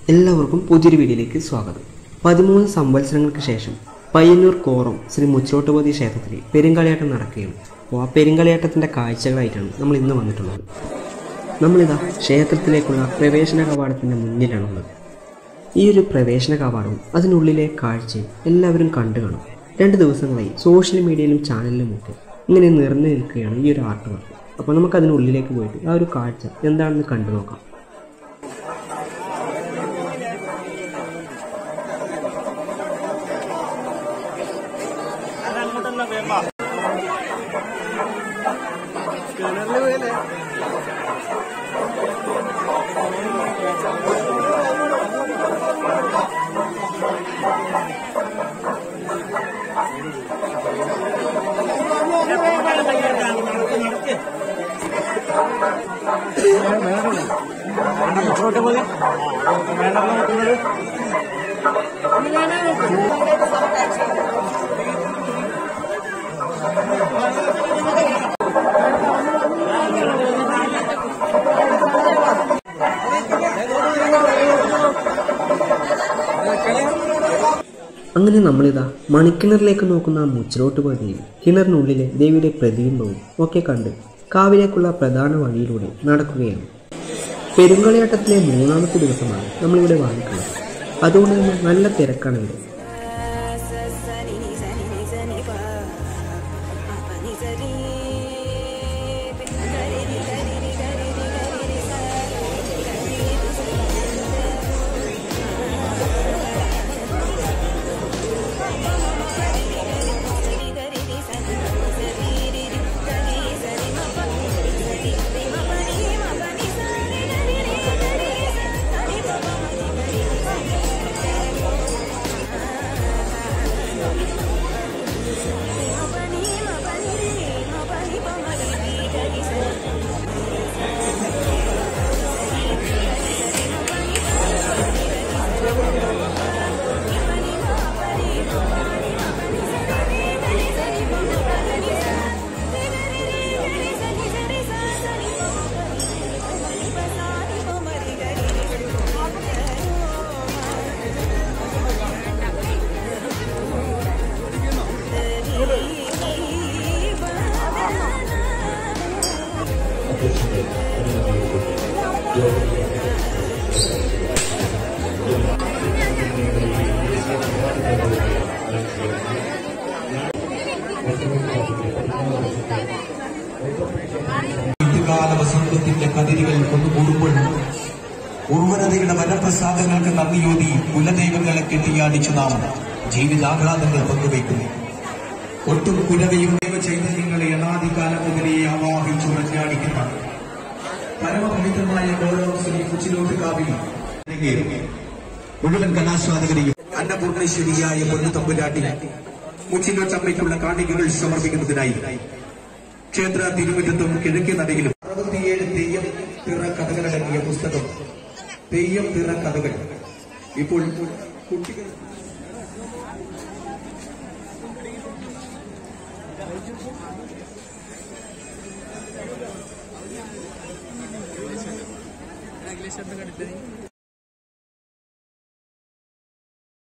എല്ലാവർക്കും പുതിയൊരു വീഡിയോയിലേക്ക് സ്വാഗതം പതിമൂന്ന് സംവത്സരങ്ങൾക്ക് ശേഷം പയ്യന്നൂർ കോറം ശ്രീ മുച്ചോട്ടുപതി ക്ഷേത്രത്തിൽ പെരുങ്കളിയാട്ടം നടക്കുകയാണ് അപ്പോൾ ആ പെരുങ്കളിയാട്ടത്തിൻ്റെ കാഴ്ചകളായിട്ടാണ് നമ്മൾ ഇന്ന് വന്നിട്ടുള്ളത് നമ്മളിതാ ക്ഷേത്രത്തിലേക്കുള്ള പ്രവേശന കവാടത്തിൻ്റെ മുന്നിലാണുള്ളത് ഈ ഒരു പ്രവേശന കവാടവും അതിനുള്ളിലെ കാഴ്ചയും എല്ലാവരും കണ്ടു കാണും രണ്ട് ദിവസങ്ങളായി സോഷ്യൽ മീഡിയയിലും ചാനലിലുമൊക്കെ ഇങ്ങനെ നിറഞ്ഞു നിൽക്കുകയാണ് ഈ ഒരു ആർട്ട് വർക്ക് അപ്പോൾ നമുക്ക് അതിനുള്ളിലേക്ക് പോയിട്ട് ആ ഒരു കാഴ്ച എന്താണെന്ന് കണ്ടു നോക്കാം അങ്ങനെ നമ്മളിതാ മണിക്കിണറിലേക്ക് നോക്കുന്ന ആ മുച്ചിലോട്ട് പതിയും കിണറിനുള്ളിലെ ദേവിയുടെ പ്രതിബിംബവും ഒക്കെ കണ്ട് കാവിലേക്കുള്ള പ്രധാന വഴിയിലൂടെ നടക്കുകയാണ് പെരുങ്കളിയാട്ടത്തിലെ മൂന്നാമത്തെ ദിവസമാണ് നമ്മളിവിടെ വാങ്ങിക്കുന്നത് അതുകൊണ്ട് തന്നെ നല്ല തിരക്കാണ് ഇവിടെ കാല വസന്തത്തിന്റെ കതിരുകൾ കൊണ്ടുകൂടുമ്പോൾ ഉർവരതയുടെ വരപ്രസാദങ്ങൾക്ക് നന്ദിയോതി കുലദൈവങ്ങളെ കെട്ടിയാടിച്ചു നാം ജീവിതാഹ്ലാദങ്ങൾ പങ്കുവയ്ക്കുന്നു ഒട്ടും കുലതയും ദൈവ ചൈതന്യങ്ങളെ അനാദികാലം മുതലേ ആവാഹിച്ചു പ്രഖ്യാപിക്കുന്ന പരമപവിത്രമായ ഗൗരവം ശ്രീ കുച്ചിലോട്ട് കാവിൽ മുഴുവൻ കലാസ്വാദകരെയും അന്നപൂർണേശ്വരിയായ പൊന്നു തമ്പുരാട്ടിന് മുച്ചിലോട്ടമ്മയ്ക്കുള്ള കാണികകൾ സമർപ്പിക്കുന്നതിനായി ക്ഷേത്ര തിരുമുറ്റത്തും കിഴക്കേ നടയിലും അറുപത്തിയേഴ് തെയ്യം തിറ കഥകളടങ്ങിയ പുസ്തകം തെയ്യം തിറ കഥകൾ ഇപ്പോൾ കുട്ടികൾ